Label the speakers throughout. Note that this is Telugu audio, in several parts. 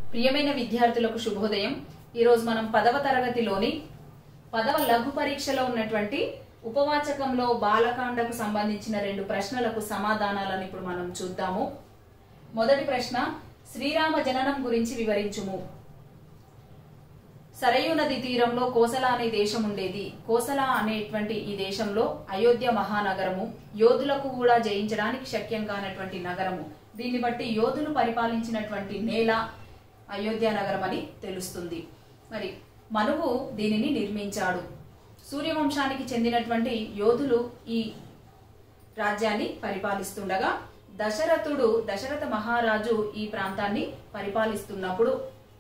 Speaker 1: ప్రియమైన విద్యార్థులకు శుభోదయం ఈరోజు మనం పదవ తరగతిలోని పదవ లఘు పరీక్షలో ఉన్నటువంటి ఉపవాచకంలో బాలకాండకు సంబంధించిన రెండు ప్రశ్నలకు సమాధానాలను ఇప్పుడు మనం చూద్దాము మొదటి ప్రశ్న శ్రీరామ జననం గురించి వివరించుము సరయూ నది తీరంలో కోసల అనే దేశం ఉండేది కోసల అనేటువంటి ఈ దేశంలో అయోధ్య మహానగరము యోధులకు కూడా జయించడానికి శక్యం కానటువంటి నగరము దీన్ని బట్టి యోధులు పరిపాలించినటువంటి నేల అయోధ్య నగరం అని తెలుస్తుంది మరి మనువు దీనిని నిర్మించాడు సూర్యవంశానికి చెందినటువంటి యోధులు ఈ రాజ్యాన్ని పరిపాలిస్తుండగా దశరథుడు దశరథ మహారాజు ఈ ప్రాంతాన్ని పరిపాలిస్తున్నప్పుడు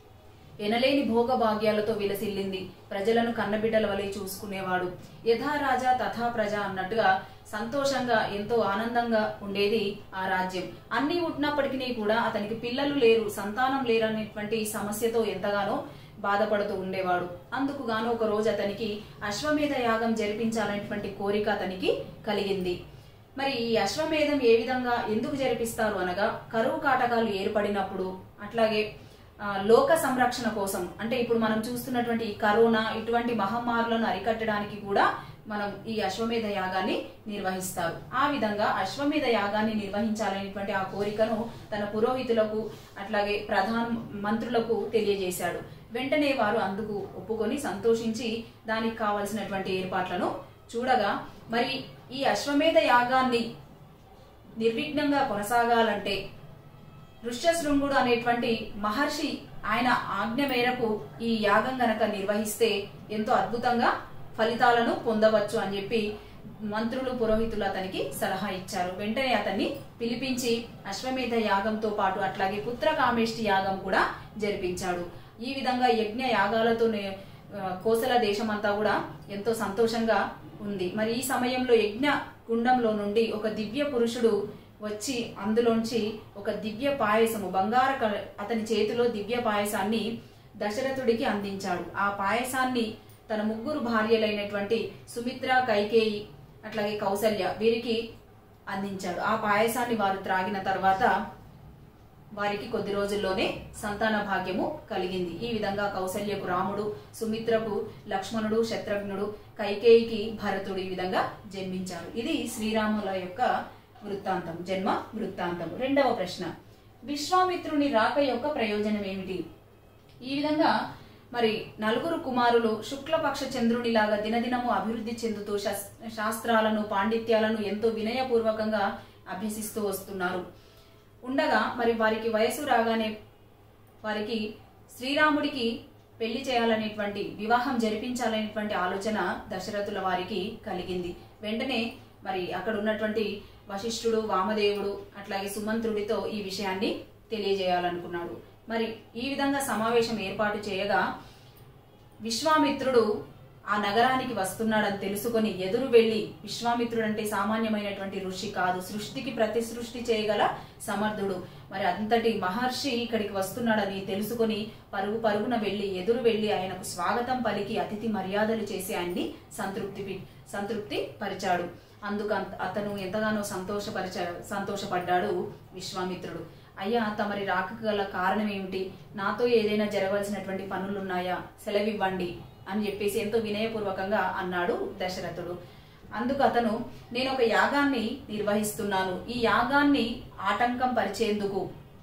Speaker 1: ఎనలేని భోగభాగ్యాలతో విలసిల్లింది ప్రజలను కన్నబిడ్డల వలె చూసుకునేవాడు యథా రాజా తథా ప్రజ అన్నట్టుగా సంతోషంగా ఎంతో ఆనందంగా ఉండేది ఆ రాజ్యం అన్ని ఉన్నప్పటికీ కూడా అతనికి పిల్లలు లేరు సంతానం లేరనేటువంటి సమస్యతో ఎంతగానో బాధపడుతూ ఉండేవాడు అందుకు గాను ఒక రోజు అతనికి అశ్వమేధ యాగం జరిపించాలనేటువంటి కోరిక అతనికి కలిగింది మరి ఈ అశ్వమేధం ఏ విధంగా ఎందుకు జరిపిస్తారు అనగా కరువు కాటకాలు ఏర్పడినప్పుడు అట్లాగే ఆ, లోక సంరక్షణ కోసం అంటే ఇప్పుడు మనం చూస్తున్నటువంటి ఈ కరోనా ఇటువంటి మహమ్మారులను అరికట్టడానికి కూడా మనం ఈ అశ్వమేధ యాగాన్ని నిర్వహిస్తారు ఆ విధంగా అశ్వమేధ యాగాన్ని నిర్వహించాలనేటువంటి ఆ కోరికను తన పురోహితులకు అట్లాగే ప్రధాన మంత్రులకు తెలియజేశాడు వెంటనే వారు అందుకు ఒప్పుకొని సంతోషించి దానికి కావలసినటువంటి ఏర్పాట్లను చూడగా మరి ఈ అశ్వమేధ యాగాన్ని నిర్విఘ్నంగా కొనసాగాలంటే ఋష్యశృంగుడు అనేటువంటి మహర్షి ఆయన ఆజ్ఞ మేరకు ఈ యాగం గనక నిర్వహిస్తే ఎంతో అద్భుతంగా ఫలితాలను పొందవచ్చు అని చెప్పి మంత్రులు పురోహితులు అతనికి సలహా ఇచ్చారు వెంటనే అతన్ని పిలిపించి అశ్వమేధ యాగంతో పాటు అట్లాగే పుత్రకామేష్టి యాగం కూడా జరిపించాడు ఈ విధంగా యజ్ఞ యాగాలతో నే- ఆ, కోసల దేశమంతా కూడా ఎంతో సంతోషంగా ఉంది మరి ఈ సమయంలో యజ్ఞ కుండంలో నుండి ఒక దివ్య పురుషుడు వచ్చి అందులోంచి ఒక దివ్య పాయసము బంగార కల- అతని చేతిలో దివ్య పాయసాన్ని దశరథుడికి అందించాడు ఆ పాయసాన్ని తన ముగ్గురు భార్యలైనటువంటి సుమిత్ర కైకేయి అట్లాగే కౌసల్య వీరికి అందించాడు ఆ పాయసాన్ని వారు త్రాగిన తర్వాత వారికి కొద్ది రోజుల్లోనే సంతాన భాగ్యము కలిగింది ఈ విధంగా కౌసల్యకు రాముడు సుమిత్రకు లక్ష్మణుడు శత్రుఘ్నుడు కైకేయికి భరతుడు ఈ విధంగా జన్మించారు ఇది శ్రీరాముల యొక్క వృత్తాంతం జన్మ వృత్తాంతం రెండవ ప్రశ్న విశ్వామిత్రుని రాక యొక్క ప్రయోజనం ఏమిటి ఈ విధంగా మరి నలుగురు కుమారులు శుక్లపక్ష చంద్రునిలాగా దినదినము అభివృద్ధి చెందుతూ శస్- శాస్త్రాలను పాండిత్యాలను ఎంతో వినయపూర్వకంగా అభ్యసిస్తూ వస్తున్నారు ఉండగా మరి వారికి వయసు రాగానే వారికి శ్రీరాముడికి పెళ్లి చేయాలనేటువంటి వివాహం జరిపించాలనేటువంటి ఆలోచన దశరథుల వారికి కలిగింది వెంటనే మరి అక్కడ ఉన్నటువంటి వశిష్ఠుడు వామదేవుడు అట్లాగే సుమంత్రుడితో ఈ విషయాన్ని తెలియజేయాలనుకున్నాడు మరి ఈ విధంగా సమావేశం ఏర్పాటు చేయగా విశ్వామిత్రుడు ఆ నగరానికి వస్తున్నాడని తెలుసుకొని ఎదురు వెళ్లి విశ్వామిత్రుడు అంటే సామాన్యమైనటువంటి ఋషి కాదు సృష్టికి ప్రతి సృష్టి చేయగల సమర్థుడు మరి అంతటి మహర్షి ఇక్కడికి వస్తున్నాడని తెలుసుకొని పరుగు పరుగున వెళ్లి ఎదురు వెళ్లి ఆయనకు స్వాగతం పలికి అతిథి మర్యాదలు చేసి ఆయన్ని సంతృప్తి పి- సంతృప్తి పరిచాడు అందుకు అంత- అతను ఎంతగానో సంతోషపరిచ సంతోషపడ్డాడు విశ్వామిత్రుడు అయ్యా తమరి రాకకు గల కారణం ఏమిటి నాతో ఏదైనా జరగవలసినటువంటి పనులున్నాయా సెలవివ్వండి అని చెప్పేసి ఎంతో వినయపూర్వకంగా అన్నాడు దశరథుడు అందుకు అతను నేను ఒక యాగాన్ని నిర్వహిస్తున్నాను ఈ యాగాన్ని ఆటంకం పరిచేందుకు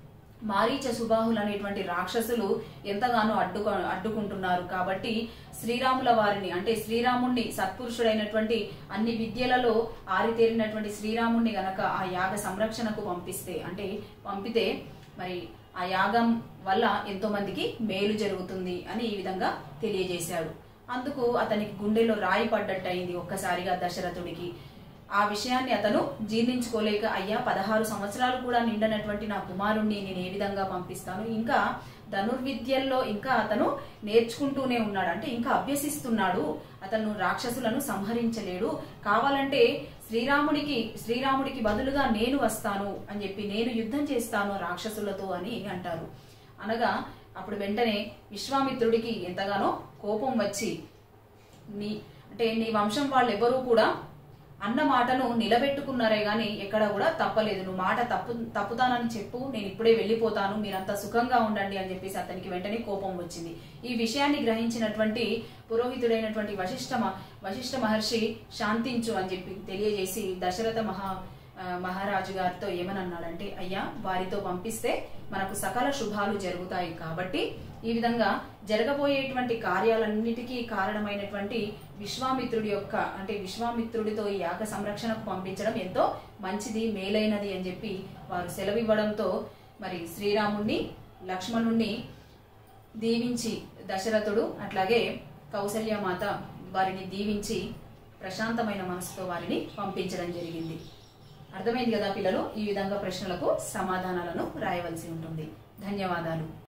Speaker 1: మారీచ సుబాహులు అనేటువంటి రాక్షసులు ఎంతగానో అడ్డుకు అడ్డుకుంటున్నారు కాబట్టి శ్రీరాముల వారిని అంటే శ్రీరాముణ్ణి సత్పురుషుడైనటువంటి అన్ని విద్యలలో ఆరితేరినటువంటి శ్రీరాముణ్ణి గనక ఆ యాగ సంరక్షణకు పంపిస్తే అంటే పంపితే మరి ఆ యాగం వల్ల ఎంతో మందికి మేలు జరుగుతుంది అని ఈ విధంగా తెలియజేశాడు అందుకు అతనికి గుండెలో రాయి పడ్డట్టు అయింది ఒక్కసారిగా దశరథుడికి ఆ విషయాన్ని అతను జీర్ణించుకోలేక అయ్యా పదహారు సంవత్సరాలు కూడా నిండనటువంటి నా కుమారుణ్ణి నేను ఏ విధంగా పంపిస్తాను ఇంకా ధనుర్విద్యల్లో ఇంకా అతను నేర్చుకుంటూనే ఉన్నాడు అంటే ఇంకా అభ్యసిస్తున్నాడు అతను రాక్షసులను సంహరించలేడు కావాలంటే శ్రీరాముడికి శ్రీరాముడికి బదులుగా నేను వస్తాను అని చెప్పి నేను యుద్ధం చేస్తాను రాక్షసులతో అని అంటారు అనగా అప్పుడు వెంటనే విశ్వామిత్రుడికి ఎంతగానో కోపం వచ్చి నీ అంటే నీ వంశం వాళ్ళెవ్వరూ కూడా అన్న మాటను నిలబెట్టుకున్నారే గాని ఎక్కడ కూడా తప్పలేదు నువ్వు మాట తప్పు తప్పుతానని చెప్పు నేను ఇప్పుడే వెళ్ళిపోతాను మీరంతా సుఖంగా ఉండండి అని చెప్పేసి అతనికి వెంటనే కోపం వచ్చింది ఈ విషయాన్ని గ్రహించినటువంటి పురోహితుడైనటువంటి వశిష్ఠ మ- వశిష్ఠ మహర్షి శాంతించు అని చెప్పి తెలియజేసి దశరథ మహా ఆ, మహారాజు గారితో ఏమని అన్నాడంటే అయ్యా వారితో పంపిస్తే మనకు సకల శుభాలు జరుగుతాయి కాబట్టి ఈ విధంగా జరగబోయేటువంటి కార్యాలన్నిటికీ కారణమైనటువంటి విశ్వామిత్రుడి యొక్క అంటే విశ్వామిత్రుడితో ఈ యాగ సంరక్షణకు పంపించడం ఎంతో మంచిది మేలైనది అని చెప్పి వారు సెలవివ్వడంతో మరి శ్రీరాముణ్ణి లక్ష్మణుణ్ణి దీవించి దశరథుడు అట్లాగే కౌసల్యమాత వారిని దీవించి ప్రశాంతమైన మనసుతో వారిని పంపించడం జరిగింది అర్థమైంది కదా పిల్లలు ఈ విధంగా ప్రశ్నలకు సమాధానాలను రాయవలసి ఉంటుంది ధన్యవాదాలు